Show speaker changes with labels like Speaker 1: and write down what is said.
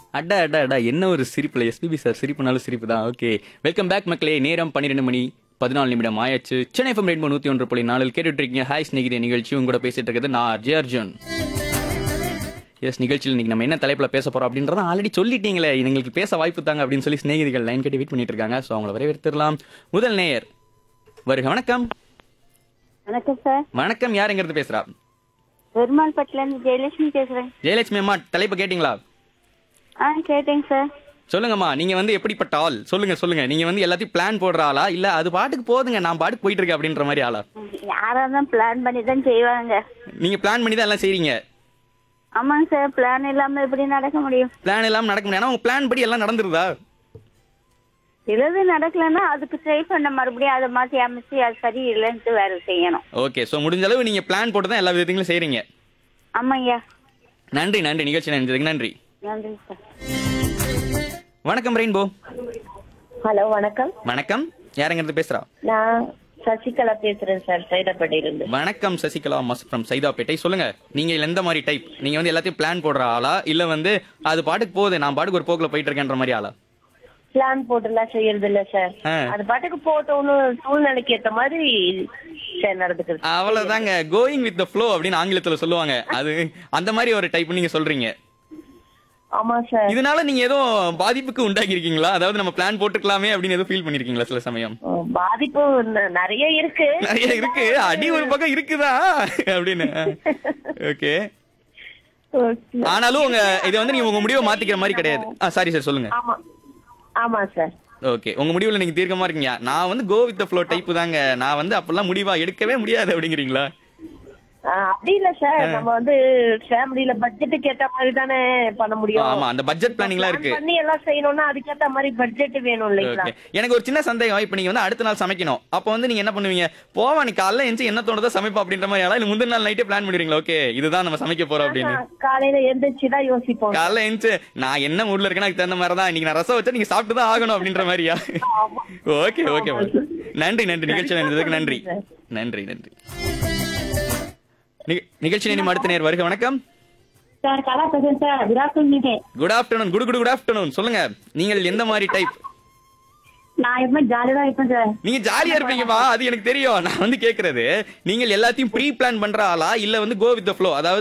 Speaker 1: அடா அடா அடா என்ன ஒரு சிரிப்புல எஸ்பிபி சார் சிரிப்புனாலும் சிரிப்பு தான் ஓகே வெல்கம் பேக் மக்களே நேரம் பன்னிரெண்டு மணி பதினாலு நிமிடம் ஆயாச்சு சென்னை எஃப்எம் ரெயின்போ நூத்தி ஒன்று புள்ளி நாலில் கேட்டுட்டு இருக்கீங்க ஹாய் ஸ்நேகிதே நிகழ்ச்சி உங்க கூட பேசிட்டு இருக்கிறது நான் அர்ஜய் அர்ஜுன் எஸ் நிகழ்ச்சியில் இன்னைக்கு நம்ம என்ன தலைப்புல பேச போறோம் அப்படின்றத ஆல்ரெடி சொல்லிட்டீங்களே எங்களுக்கு பேச வாய்ப்பு தாங்க அப்படின்னு சொல்லி சிநேகிதிகள் லைன் கட்டி வெயிட் பண்ணிட்டு இருக்காங்க ஸோ அவங்கள வரவேற்றிடலாம் முதல் நேயர் வருக வணக்கம்
Speaker 2: வணக்கம் சார்
Speaker 1: வணக்கம் யாருங்கிறது பேசுறா
Speaker 2: பெருமாள்பட்டில இருந்து ஜெயலட்சுமி பேசுறேன்
Speaker 1: ஜெயலட்சுமி அம்மா தலைப்பு கேட்டிங்களா
Speaker 2: ஆ கேட்டேங்க சார்
Speaker 1: சொல்லுங்கம்மா நீங்க வந்து எப்படிப்பட்ட ஆள் சொல்லுங்க சொல்லுங்க நீங்க வந்து எல்லாத்தையும் பிளான் போடுற ஆளா இல்ல அது பாட்டுக்கு போதுங்க நான் பாட்டுக்கு போயிட்டு இருக்கேன் அப்படின்ற மாதிரி ஆளா
Speaker 2: யாரா தான் பிளான் பண்ணி தான் செய்வாங்க
Speaker 1: நீங்க பிளான் பண்ணி தான் எல்லாம் செய்றீங்க
Speaker 2: ஆமாங்க சார் பிளான் இல்லாம எப்படி நடக்க முடியும்
Speaker 1: பிளான் எல்லாம் நடக்க முடியாது ஆனா உங்க பிளான் படி எல்லாம் நடந்துருதா
Speaker 2: சிலது நடக்கலன்னா அதுக்கு ட்ரை பண்ண மறுபடியும் அதை மாத்தி அமைச்சு அது சரி இல்லைன்ட்டு வேற செய்யணும்
Speaker 1: ஓகே சோ முடிஞ்ச அளவு நீங்க பிளான் போட்டு தான் எல்லா விதத்தையும் செய்றீங்க
Speaker 2: ஆமாங்கய்யா
Speaker 1: நன்றி நன்றி நிகழ்ச்சி நன்றி நன்றி
Speaker 2: நன்றி சார்
Speaker 1: வணக்கம் ரெயின்போ
Speaker 3: ஹலோ வணக்கம்
Speaker 1: வணக்கம் யாருங்கிறது பேசுறா
Speaker 3: நான் சசிகலா பேசுறேன் சார் சைதாப்பேட்டையிலிருந்து
Speaker 1: வணக்கம் சசிகலா மஸ் ஃப்ரம் சைதாப்பேட்டை சொல்லுங்க நீங்க எந்த மாதிரி டைப் நீங்க வந்து எல்லாத்தையும் பிளான் போடுற ஆளா இல்ல வந்து அது பாட்டுக்கு போகுது நான் பாட்டுக்கு ஒரு போக்குல போயிட்டு இருக்கேன்ற மாதிரி ஆளா
Speaker 3: பிளான் போட்டுலாம் செய்யறது இல்ல சார்
Speaker 1: ஆ.
Speaker 3: அது பாட்டுக்கு போட்டோன்னு சூழ்நிலைக்கு ஏத்த மாதிரி சார் நடந்துக்கிறது
Speaker 1: அவ்வளவுதாங்க கோயிங் வித் த ஃப்ளோ அப்படின்னு ஆங்கிலத்துல சொல்லுவாங்க அது அந்த மாதிரி ஒரு டைப் நீங்க சொல்றீங்க
Speaker 3: ஆமா சார்
Speaker 1: இதனால நீங்க ஏதோ பாதிப்புக்கு உண்டாக்கி இருக்கீங்களா அதாவது நம்ம பிளான் போட்டுக்கலாமே அப்படின்னு ஏதோ ஃபீல் பண்ணிருக்கீங்களா சில சமயம்
Speaker 3: பாதிப்பு ந- நிறைய இருக்கு
Speaker 1: நிறைய இருக்கு அடி ஒரு பக்கம் இருக்குதா அப்படின்னு ஓகே
Speaker 3: Okay.
Speaker 1: ஆனாலும் உங்க இதை வந்து நீங்க உங்க முடிவை மாத்திக்கிற மாதிரி கிடையாது சாரி சார் சொல்லுங்க
Speaker 3: ஆமா ஆமா சார்
Speaker 1: ஓகே உங்க முடிவுல நீங்க தீர்க்கமா இருக்கீங்க நான் வந்து கோ வித் ஃப்ளோ டைப் தாங்க நான் வந்து அப்பெல்லாம் முடிவா எடுக்கவே முடியாது அப்படிங்கிறீங்களா
Speaker 3: ஆ, அப்படி இல்ல சார் நம்ம வந்து ஃபேமிலில பட்ஜெட்டுக்கு ஏத்த மாதிரி தானே பண்ண முடியும்
Speaker 1: ஆமா அந்த பட்ஜெட் பிளானிங்லாம் இருக்கு
Speaker 3: Plan பண்ணி எல்லாம் செய்யணும்னா அதுக்கேத்த மாதிரி பட்ஜெட் வேணும் இல்லைங்களா
Speaker 1: ஓகே எனக்கு ஒரு சின்ன சந்தேகம் இப்போ நீங்க வந்து அடுத்த நாள் சமைக்கணும் அப்போ வந்து நீங்க என்ன பண்ணுவீங்க போவா நீ காலைல எஞ்சி என்ன தோணுதோ சமைப்பா அப்படின்ற மாதிரி ஆளா இல்ல முந்தின நாள் நைட்டே பிளான் பண்ணிடுறீங்களா ஓகே இதுதான் நம்ம சமைக்க போறோம் அப்படின்னு
Speaker 3: ஆ, காலையில எந்திரிச்சு தான் யோசிப்போம்
Speaker 1: காலைல எஞ்சி நான் என்ன மூட்ல இருக்கேன்னு அதுக்கு தகுந்த மாதிரி தான் இன்னைக்கு நான் ரசம் வச்சா நீங்க சாப்பிட்டு தான் ஆகணும் அப்படின்ற மாதிரியா ஓகே ஓகே நன்றி நன்றி நிகழ்ச்சியில் இருந்ததுக்கு நன்றி நன்றி நன்றி நிக- நிகழ்ச்சி நேரம் அடுத்த நேர் வருக வணக்கம்
Speaker 2: சார் கலா பேசுறேன் சார் விராசன்
Speaker 1: குட் ஆஃப்டர்நூன் குடு குடு குட் ஆஃப்டர்நூன் சொல்லுங்க நீங்கள் எந்த மாதிரி டைப்
Speaker 2: நான் எப்பவுமே ஜாலியா தான் இருப்பேன் சார்
Speaker 1: நீங்க ஜாலியா இருப்பீங்கப்பா அது எனக்கு தெரியும் நான் வந்து கேக்குறது நீங்கள் எல்லாத்தையும் ப்ரீ பிளான் பண்ற ஆளா இல்ல வந்து கோ வித் ஃப்ளோ அதாவது